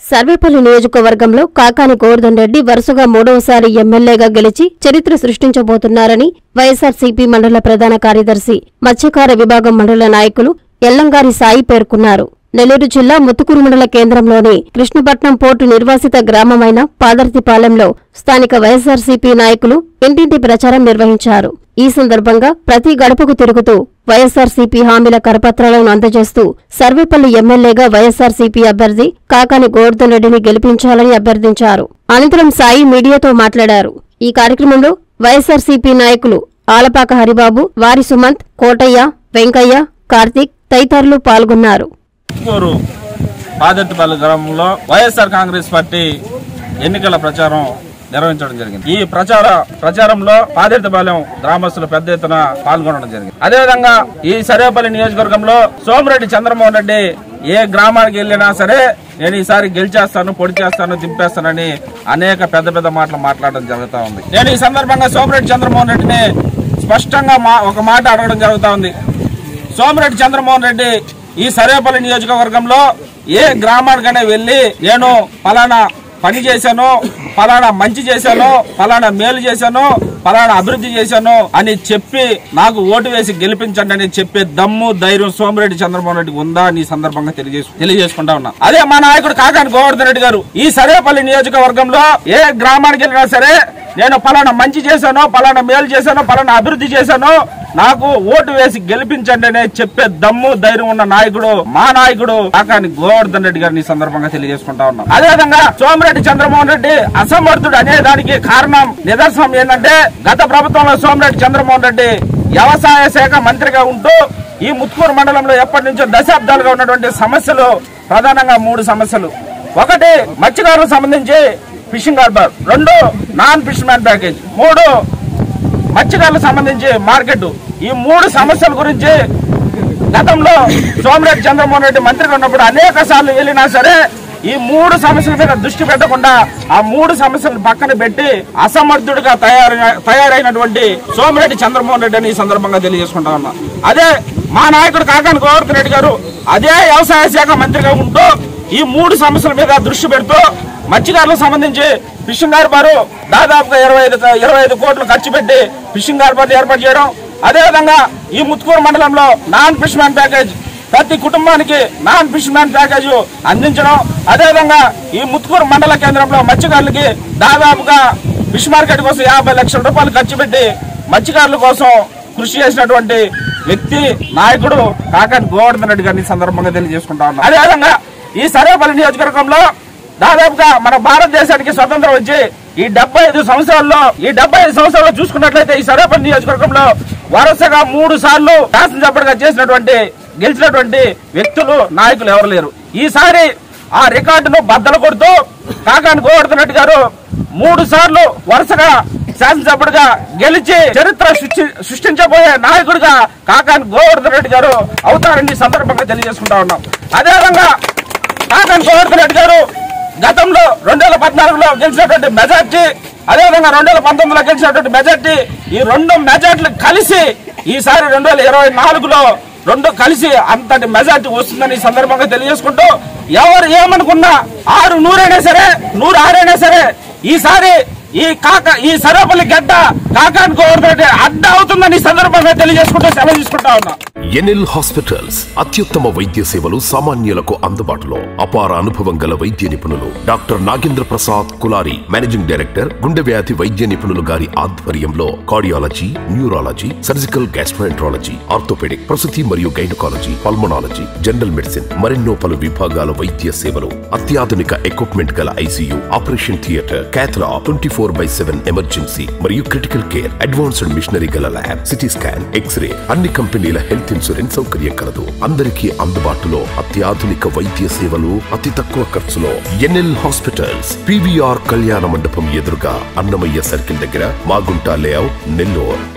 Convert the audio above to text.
సర్వేపల్లి నియోజకవర్గంలో కాకాని గోవర్ధన్ రెడ్డి వరుసగా మూడవసారి ఎమ్మెల్యేగా గెలిచి చరిత్ర సృష్టించబోతున్నారని వైఎస్సార్సీపీ మండల ప్రధాన కార్యదర్శి మత్స్యకార విభాగం మండల నాయకులు ఎల్లంగారి సాయి పేర్కొన్నారు నెల్లూరు జిల్లా ముత్తుకూరు మండల కేంద్రంలోని కృష్ణపట్నం పోర్టు నిర్వాసిత గ్రామమైన పాదర్తిపాలెంలో స్థానిక వైఎస్సార్సీపీ నాయకులు ఇంటింటి ప్రచారం నిర్వహించారు ఈ సందర్భంగా ప్రతి గడపకు తిరుగుతూ వైఎస్సార్సీపీ హామీల కరపత్రాలను అందజేస్తూ సర్వేపల్లి ఎమ్మెల్యేగా వైఎస్సార్సీపీ అభ్యర్థి కాకాని గోవర్ధన్ రెడ్డిని గెలిపించాలని అభ్యర్థించారు అనంతరం సాయి మీడియాతో మాట్లాడారు ఈ కార్యక్రమంలో వైఎస్సార్సీపీ నాయకులు ఆలపాక హరిబాబు వారి సుమంత్ కోటయ్య వెంకయ్య కార్తీక్ తదితరులు పాల్గొన్నారు చిత్తూరు పాదెట్టుపల్లి గ్రామంలో వైఎస్ఆర్ కాంగ్రెస్ పార్టీ ఎన్నికల ప్రచారం నిర్వహించడం జరిగింది ఈ ప్రచార ప్రచారంలో పాదెట్టుపాలెం గ్రామస్తులు పెద్ద ఎత్తున పాల్గొనడం జరిగింది అదేవిధంగా ఈ సర్వేపల్లి నియోజకవర్గంలో సోమిరెడ్డి చంద్రమోహన్ రెడ్డి ఏ గ్రామానికి వెళ్ళినా సరే నేను ఈసారి గెలిచేస్తాను పొడి చేస్తాను దింపేస్తానని అనేక పెద్ద పెద్ద మాటలు మాట్లాడడం జరుగుతా ఉంది నేను ఈ సందర్భంగా సోమిరెడ్డి చంద్రమోహన్ రెడ్డిని స్పష్టంగా మా- ఒక మాట అడగడం జరుగుతా ఉంది సోమిరెడ్డి చంద్రమోహన్ రెడ్డి ఈ సర్వేపల్లి నియోజకవర్గంలో ఏ గ్రామానికైనా వెళ్ళి నేను ఫలానా పని చేశాను ఫలానా మంచి చేశాను ఫలానా మేలు చేశాను ఫలానా అభివృద్ధి చేశాను అని చెప్పి నాకు ఓటు వేసి గెలిపించండి అని చెప్పే దమ్ము ధైర్యం సోమిరెడ్డి చంద్రమోహన్ రెడ్డికి ఉందా అని ఈ సందర్భంగా తెలియజేసు తెలియజేసుకుంటా ఉన్నా అదే మా నాయకుడు కాకాని గోవర్ధన్ రెడ్డి గారు ఈ సర్వేపల్లి నియోజకవర్గంలో ఏ గ్రామానికి వెళ్ళినా సరే నేను ఫలానా మంచి చేశాను ఫలానా మేలు చేశాను ఫలానా అభివృద్ధి చేశాను నాకు ఓటు వేసి గెలిపించండి అనే చెప్పే దమ్ము ధైర్యం ఉన్న నాయకుడు మా నాయకుడు కాకాని గోవర్ధన్ రెడ్డి గారిని ఈ సందర్భంగా తెలియజేసుకుంటా ఉన్నాం అదేవిధంగా సోమిరెడ్డి చంద్రమోహన్ రెడ్డి అసమర్థుడు అనే దానికి కారణం నిదర్శనం ఏంటంటే గత ప్రభుత్వంలో సోమిరెడ్డి చంద్రమోహన్ రెడ్డి వ్యవసాయ శాఖ మంత్రిగా ఉంటూ ఈ ముత్కూరు మండలంలో ఎప్పటి నుంచో దశాబ్దాలుగా ఉన్నటువంటి సమస్యలు ప్రధానంగా మూడు సమస్యలు ఒకటి మత్స్యకారులకు సంబంధించి ఫిషింగ్ హార్బర్ రెండు నాన్ ఫిష్ మ్యాన్ ప్యాకేజ్ మూడు మత్స్యకారులకు సంబంధించి మార్కెట్ ఈ మూడు సమస్యల గురించి గతంలో సోమిరెడ్డి చంద్రమోహన్ రెడ్డి మంత్రిగా ఉన్నప్పుడు అనేక సార్లు వెళ్ళినా సరే ఈ మూడు సమస్యల మీద దృష్టి పెట్టకుండా ఆ మూడు సమస్యలను పక్కన పెట్టి అసమర్థుడిగా తయారు తయారైనటువంటి సోమిరెడ్డి చంద్రమోహన్ రెడ్డి అని ఈ సందర్భంగా తెలియజేసుకుంటా ఉన్నా అదే మా నాయకుడు కాకాని గోవర్ధన్ రెడ్డి గారు అదే వ్యవసాయ శాఖ మంత్రిగా ఉంటూ ఈ మూడు సమస్యల మీద దృష్టి పెడుతూ మత్స్యకారులకు సంబంధించి ఫిషింగ్ హార్బర్ దాదాపుగా ఇరవై ఐదు ఇరవై ఐదు కోట్లు ఖర్చు పెట్టి ఫిషింగ్ హార్బర్ ఏర్పాటు చేయడం అదేవిధంగా ఈ ముత్కూరు మండలంలో నాన్ ఫిష్ మ్యాన్ ప్యాకేజ్ ప్రతి కుటుంబానికి నాన్ ఫిష్ మ్యాన్ ప్యాకేజ్ అందించడం అదేవిధంగా ఈ ముత్కూరు మండల కేంద్రంలో మత్స్యకారులకి దాదాపుగా ఫిష్ మార్కెట్ కోసం యాభై లక్షల రూపాయలు ఖర్చు పెట్టి మత్స్యకారుల కోసం కృషి చేసినటువంటి వ్యక్తి నాయకుడు కాకాని గోవర్ధన్ రెడ్డి గారిని ఈ సందర్భంగా తెలియజేసుకుంటా ఉన్నాం అదేవిధంగా ఈ సర్వేపల్లి నియోజకవర్గంలో దాదాపుగా మన భారతదేశానికి స్వతంత్రం వచ్చి ఈ డెబ్బై ఐదు సంవత్సరాల్లో ఈ డెబ్బై ఐదు సంవత్సరాల్లో చూసుకున్నట్లయితే ఈ సర్వేపల్లి నియోజకవర్గంలో వరుసగా మూడు సార్లు శాసనసభ్యుడిగా చేసినటువంటి గెలిచినటువంటి వ్యక్తులు నాయకులు ఎవరు లేరు ఈసారి ఆ రికార్డును బద్దలు కొడుతూ కాకాని గోవర్ధన్ రెడ్డి గారు మూడు సార్లు వరుసగా శాసనసభ్యుడిగా గెలిచి చరిత్ర సృష్టి- సృష్టించబోయే నాయకుడిగా కాకాని గోవర్ధన్ రెడ్డి గారు అవుతారని ఈ సందర్భంగా తెలియజేసుకుంటా ఉన్నాం అదేవిధంగా కాకాని గోవర్ధన్ రెడ్డి గారు గతంలో రెండు వేల పద్నాలుగులో గెలిచినటువంటి మెజార్టీ అదేవిధంగా రెండు వేల పంతొమ్మిదిలో గెలిచినటువంటి మెజార్టీ ఈ రెండు మెజార్టీలు కలిసి ఈసారి రెండు వేల ఇరవై నాలుగులో రెండు కలిసి అంతటి మెజార్టీ వస్తుందని ఈ సందర్భంగా తెలియజేసుకుంటూ ఎవరు ఏమనుకున్నా ఆరు నూరైనా సరే నూరు ఆరైనా సరే ఈసారి ఈ కాక ఈ సర్వపల్లి గడ్డ కాకాని గోవర్ధన్ అడ్డ అవుతుందని ఈ సందర్భంగా తెలియజేసుకుంటూ సెలవు తీసుకుంటా ఉన్నా ఎన్ఎల్ హాస్పిటల్స్ అత్యుత్తమ వైద్య సేవలు సామాన్యులకు అందుబాటులో అపార అనుభవం గల వైద్య నిపుణులు డాక్టర్ నాగేంద్ర ప్రసాద్ కులారి మేనేజింగ్ డైరెక్టర్ గుండె వ్యాధి వైద్య నిపుణులు గారి ఆధ్వర్యంలో cardiology neurology surgical gastroenterology orthopaedic ప్రసూతి మరియు గైనకాలజీ పల్మనాలజీ జనరల్ మెడిసిన్ మరెన్నో పలు విభాగాల వైద్య సేవలు అత్యాధునిక ఎక్విప్మెంట్ గల ICU operation theatre cath lab twenty four by seven emergency మరియు క్రిటికల్ కేర్ అడ్వాన్స్డ్ మిషనరీ గల ల్యాబ్ సిటీ స్కాన్ ఎక్స్రే అన్ని కంపెనీల హెల్త్ ఇన్సూరెన్స్ సౌకర్యం కలదు అందరికీ అందుబాటులో అత్యాధునిక వైద్య సేవలు అతి తక్కువ ఖర్చులో ఎన్ఎల్ హాస్పిటల్స్ పివిఆర్ కళ్యాణ మండపం ఎదురుగా అన్నమయ్య సర్కిల్ దగ్గర మాగుంట లేఅవుట్ నెల్లూరు